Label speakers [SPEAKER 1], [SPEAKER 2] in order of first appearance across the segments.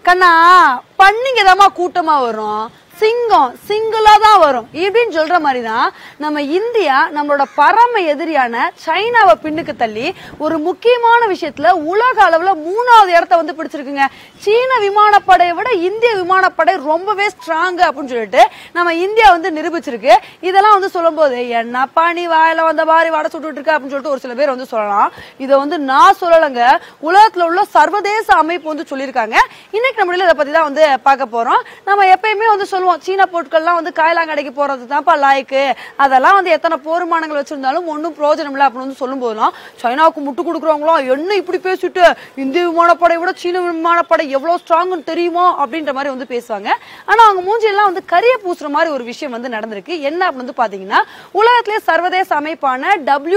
[SPEAKER 1] கண்ணா பன்னிங்க தாம்மா கூட்டமா வரும் சிங்கம் சிங்கிளா தான் வரும் இப்படின்னு சொல்ற மாதிரி தான் நம்ம இந்தியா நம்மளோட பரம எதிரியான சைனாவை பின்னுக்கு தள்ளி ஒரு முக்கியமான விஷயத்துல உலக அளவுல மூணாவது இடத்த வந்து பிடிச்சிருக்குங்க சீன விமானப்படையை விட இந்திய விமானப்படை ரொம்பவே ஸ்ட்ராங் அப்படின்னு சொல்லிட்டு நம்ம இந்தியா வந்து நிரூபிச்சிருக்கு இதெல்லாம் வந்து சொல்லும்போது என்னப்பா நீ வாயில வந்த மாதிரி வடை சுட்டுட்டு இருக்க அப்படின்னு சொல்லிட்டு ஒரு சில பேர் வந்து சொல்லலாம் இதை வந்து நான் சொல்லலைங்க உலகத்துல உள்ள சர்வதேச அமைப்பு வந்து சொல்லியிருக்காங்க இன்னைக்கு நம்ம இதை பத்தி தான் வந்து பார்க்க போறோம் நம்ம எப்பயுமே வந்து சொல்லுவோம் சீன பொருட்கள்லாம் வந்து காயலாங்கடைக்கு போறது தான்ப்பா லாய்க்கு அதெல்லாம் வந்து எத்தனை போர்மானங்கள் வச்சிருந்தாலும் ஒன்றும் பிரயோஜனம் இல்லை அப்படின்னு வந்து சொல்லும் போதெல்லாம் சைனாவுக்கு முட்டு கொடுக்குறவங்களோ என்ன இப்படி பேசிட்டு இந்திய விமானப்படை விட சீன விமானப்படை எவ்வளவு ஸ்ட்ராங்னு தெரியுமோ அப்படின்ற மாதிரி வந்து பேசுவாங்க ஆனா அவங்க மூஞ்சியெல்லாம் வந்து கரிய பூசுற மாதிரி ஒரு விஷயம் வந்து நடந்திருக்கு என்ன அப்படின்னு வந்து பாத்தீங்கன்னா உலகத்திலே சர்வதேச அமைப்பான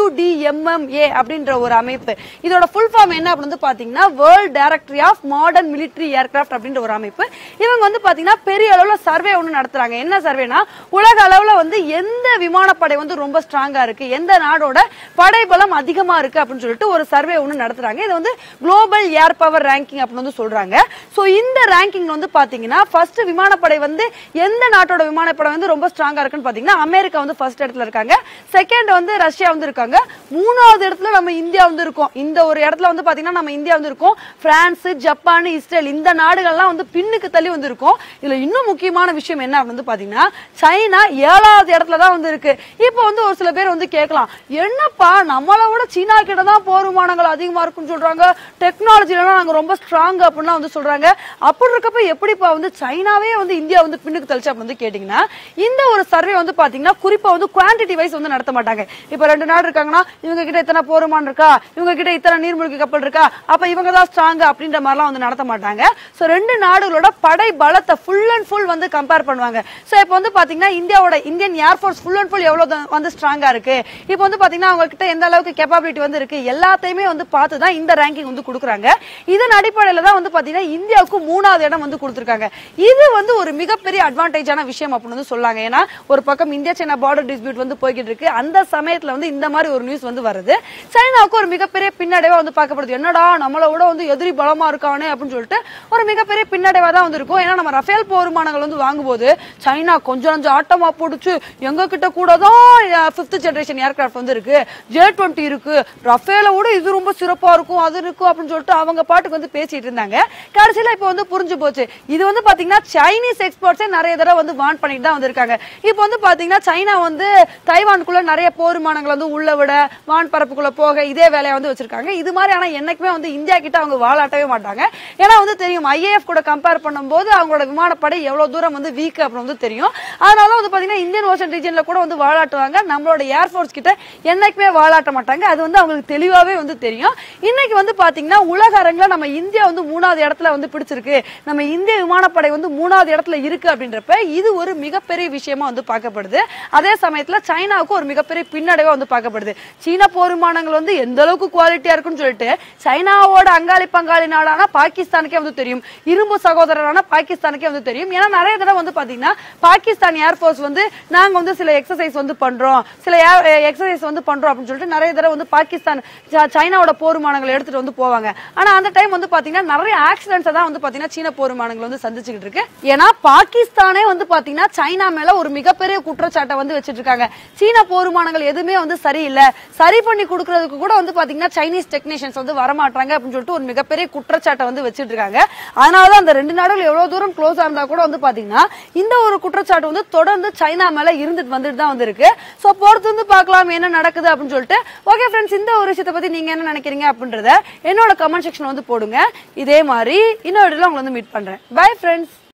[SPEAKER 1] WDMMA அப்படின்ற ஒரு அமைப்பு இதோட ஃபுல் ஃபார்ம் என்ன அப்படின்னு வந்து பாத்தீங்கன்னா world directory of modern military aircraft அப்படின்ற ஒரு அமைப்பு இவங்க வந்து பாத்தீங்கன்னா பெரிய அளவுல சர்வே ஒன்று நடத்துறாங்க என்ன சர்வேனா உலக அளவுல வந்து எந்த விமானப்படை வந்து ரொம்ப ஸ்ட்ராங்கா இருக்கு எந்த நாடோட படைபலம் அதிகமா இருக்கு அப்படின்னு சொல்லிட்டு ஒரு சர்வே ஒன்று நடத்துறாங்க இது வந்து குளோபல் ஏர் பவர் ரேங்கிங் அப்படின்னு வந்து சொல்றாங்க சோ இந்த ரேங்கிங் வந்து பாத்தீங்கன்னா ஃபர்ஸ்ட் விமானப்படை வந்து எந்த நாட்டோட விமானப்படை வந்து ரொம்ப ஸ்ட்ராங்கா இருக்குன்னு பாத்தீங்கன்னா அமெரிக்கா வந்து ஃபர்ஸ்ட் இடத்துல இருக்காங்க செகண்ட் வந்து ரஷ்யா வந்து இருக்காங்க மூணாவது இடத்துல நம்ம இந்தியா வந்து இருக்கோம் இந்த ஒரு இடத்துல வந்து பாத்தீங்கன்னா நம்ம இந்தியா வந்து இருக்கோம் பிரான்ஸ் ஜப்பான் இஸ்ரேல் இந்த நாடுகள்லாம் வந்து பின்னுக்கு தள்ளி வந்து இருக்கும் இதுல இன்னும் முக்கியமான விஷயம் என்ன அப்படின்னு வந்து பாத்தீங்கன்னா சைனா ஏழாவது இடத்துல தான் வந்து இருக்கு இப்போ வந்து ஒரு சில பேர் வந்து கேட்கலாம் என்னப்பா நம்மளை விட சீனா கிட்ட தான் போர் விமானங்கள் அதிகமா இருக்குன்னு சொல்றாங்க டெக்னாலஜிலாம் நாங்க ரொம்ப ஸ்ட்ராங் அப்படின்லாம் வந்து சொல்றாங்க அப்படி இருக்கப்ப எப்படிப்பா வந்து சைனாவே வந்து இந்தியா வந்து பின்னுக்கு தள்ளிச்சு அப்படின்னு வந்து கேட்டீங்கன்னா இந்த ஒரு சர்வே வந்து பாத்தீங்கன்னா குறிப்பா வந்து குவான்டிட்டி வைஸ் வந்து நடத்த மாட்டாங்க இப்ப ரெண்டு நாடு இருக்காங்கன்னா இவங்க கிட்ட இத்தனை போர் விமானம் இருக்கா இவங்க கிட்ட இத்தனை நீர்மூழ்கி கப்பல் இருக்கா அப்ப இவங்க தான் ஸ்ட்ராங் அப்படின்ற மாதிரிலாம் வந்து நடத்த மாட்டாங்க சோ ரெண்டு நாடுகளோட படை பலத்தை ஃபுல் அண்ட் ஃபுல் வந்து கம்பேர் பண்ணுவாங்க சோ இப்போ வந்து பாத்தீங்கன்னா இந்தியாவோட Indian air force full and full எவ்வளவு தான் வந்து ஸ்ட்ராங்கா இருக்கு இப்போ வந்து பாத்தீங்கன்னா அவங்க கிட்ட எந்த அளவுக்கு கேப்பபிலிட்டி வந்து இருக்கு எல்லாத்தையுமே வந்து பார்த்து தான் இந்த ரேங்கிங் வந்து கொடுக்குறாங்க இதன் அடிப்படையில தான் வந்து பாத்தீங்கன்னா இந்தியாவுக்கு மூணாவது இடம் வந்து கொடுத்துருக்காங்க இது வந்து ஒரு மிகப்பெரிய அட்வான்டேஜான விஷயம் அப்படின்னு வந்து சொல்லாங்க ஏன்னா ஒரு பக்கம் இந்தியா சைனா பார்டர் டிஸ்பியூட் வந்து போய்கிட்டு இருக்கு அந்த சமயத்துல வந்து இந்த மாதிரி ஒரு நியூஸ் வந்து வருது சைனாவுக்கு ஒரு மிகப்பெரிய பின்னடைவா வந்து பார்க்கப்படுது என்னடா நம்மளை விட வந்து எதிரி பலமா இருக்கானே அப்படின்னு சொல்லிட்டு ஒரு மிகப்பெரிய பின்னடைவா தான் வந்து இருக்கும் ஏன்னா நம்ம ரஃபேல் போர் விமானங்கள் வந்து வாங்கும்போது சைனா கொஞ்சம் கொஞ்சம் ஆட்டமா போட்டுச்சு எங்க கிட்ட கூட தான் பிப்த் ஜெனரேஷன் ஏர்கிராஃப்ட் வந்து இருக்கு ஜே டுவெண்ட்டி இருக்கு ரஃபேல விட இது ரொம்ப சிறப்பா இருக்கும் அது இருக்கும் அப்படின்னு சொல்லிட்டு அவங்க பாட்டுக்கு வந்து பேசிட்டு இருந்தாங்க கடைசியில இப்போ வந்து புரிஞ்சு போச்சு இது வந்து பாத்தீங்கன்னா சைனீஸ் எக்ஸ்போர்ட்ஸே நிறைய தடவை வந்து வான் பண்ணிட்டு தான் வந்திருக்காங்க இப்போ வந்து பாத்தீங்கன்னா சைனா வந்து தைவானுக்குள்ள நிறைய போர் விமானங்கள் வந்து உள்ள விட வான் பரப்புக்குள்ள போக இதே வேலையை வந்து வச்சிருக்காங்க இது மாதிரி ஆனா என்னைக்குமே வந்து இந்தியா கிட்ட அவங்க வாலாட்டவே மாட்டாங்க ஏன்னா வந்து தெரியும் ஐஏஎஃப் கூட கம்பேர் பண்ணும்போது அவங்களோட விமானப்படை எவ்வளவு தூரம் வந்து வீக் அப்படின்னு வந்து தெரியும் அதனால வந்து பாத்தீங்கன்னா இந்தியன் ஓஷன் ரீஜன்ல கூட வந்து வாலாட்டுவாங்க நம்மளோட ஏர்ஃபோர்ஸ் கிட்ட என்னைக்குமே வாலாட்ட மாட்டாங்க அது வந்து அவங்களுக்கு தெளிவாவே வந்து தெரியும் இன்னைக்கு வந்து பாத்தீங்கன்னா உலக அரங்குல நம்ம இந்தியா வந்து மூணாவது இடத்துல வந்து பிடிச்சிருக்கு நம்ம இந்திய விமானப்படை வந்து மூணாவது இடத்துல இருக்கு அப்படின்றப்ப இது ஒரு மிகப்பெரிய விஷயமா வந்து பார்க்கப்படுது அதே சமயத்துல சைனாவுக்கு ஒரு மிகப்பெரிய பின்னடைவா வந்து பார்க்கப்படுது சீன போர் விமானங்கள் வந்து எந்த அளவுக்கு குவாலிட்டியா இருக்குன்னு சொல்லிட்டு சைனாவோட அங்காளி பங்காளி நாடான பாகிஸ்தானுக்கே வந்து தெரியும் இரும்பு சகோதரரான பாகிஸ்தானுக்கே வந்து தெரியும் ஏன்னா நிறைய தடவை வந்து பாத்தீங்கன்னா பாகிஸ்தான் ஏர்ஃபோர்ஸ் வந்து நாங்க வந்து சில எக்ஸசைஸ் வந்து பண்றோம் சில எக்ஸசைஸ் வந்து பண்றோம் அப்படின்னு சொல்லிட்டு நிறைய தடவை வந்து பாகிஸ்தான் ச- சைனாவோட போர் விமானங்களை எடுத்துட்டு வந்து போவாங்க ஆனா அந்த டைம் வந்து பாத்தீங்கன்னா நிறைய ஆக்சிடென்ட்ஸ் தான் வந்து பாத்தீங்கன்னா சீன போர் விமானங்கள் வந்து சந்திச்சுக்கிட்டு இருக்கு ஏன்னா பாகிஸ்தானே வந்து பாத்தீங்கன்னா சைனா மேல ஒரு மிகப்பெரிய குற்றச்சாட்டை வந்து வச்சிட்டு இருக்காங்க சீன போர் விமானங்கள் எதுவுமே வந்து சரியில்லை சரி பண்ணி கொடுக்கறதுக்கு கூட வந்து பாத்தீங்கன்னா சைனீஸ் டெக்னீஷியன்ஸ் வந்து வரமாட்டாங்க அப்படின்னு சொல்லிட்டு ஒரு மிகப்பெரிய குற்றச்சாட்டை வந்து வச்சிட்டு இருக்காங்க அதனாலதான் அந்த ரெண்டு நாடுகள் எவ்வளவு தூரம் க்ளோஸா இருந்தா கூட வந்து பாத்தீங்கன்னா இந்த ஒரு குற்றச்சாட்டு வந்து தொடர்ந்து சைனா மேல இருந்துட்டு வந்துட்டு தான் வந்து இருக்கு சோ பொறுத்து வந்து பார்க்கலாம் என்ன நடக்குது அப்படின்னு சொல்லிட்டு ஓகே ஃப்ரெண்ட்ஸ் இந்த ஒரு விஷயத்தை பத்தி நீங்க என்ன நினைக்கிறீங்க அப்படின்றத என்னோட கமெண்ட் செக்ஷன் வந்து போடுங்க இதே மாதிரி இன்னொரு உங்களை வந்து மீட் பண்றேன் பை ஃப்ரெண்ட்ஸ்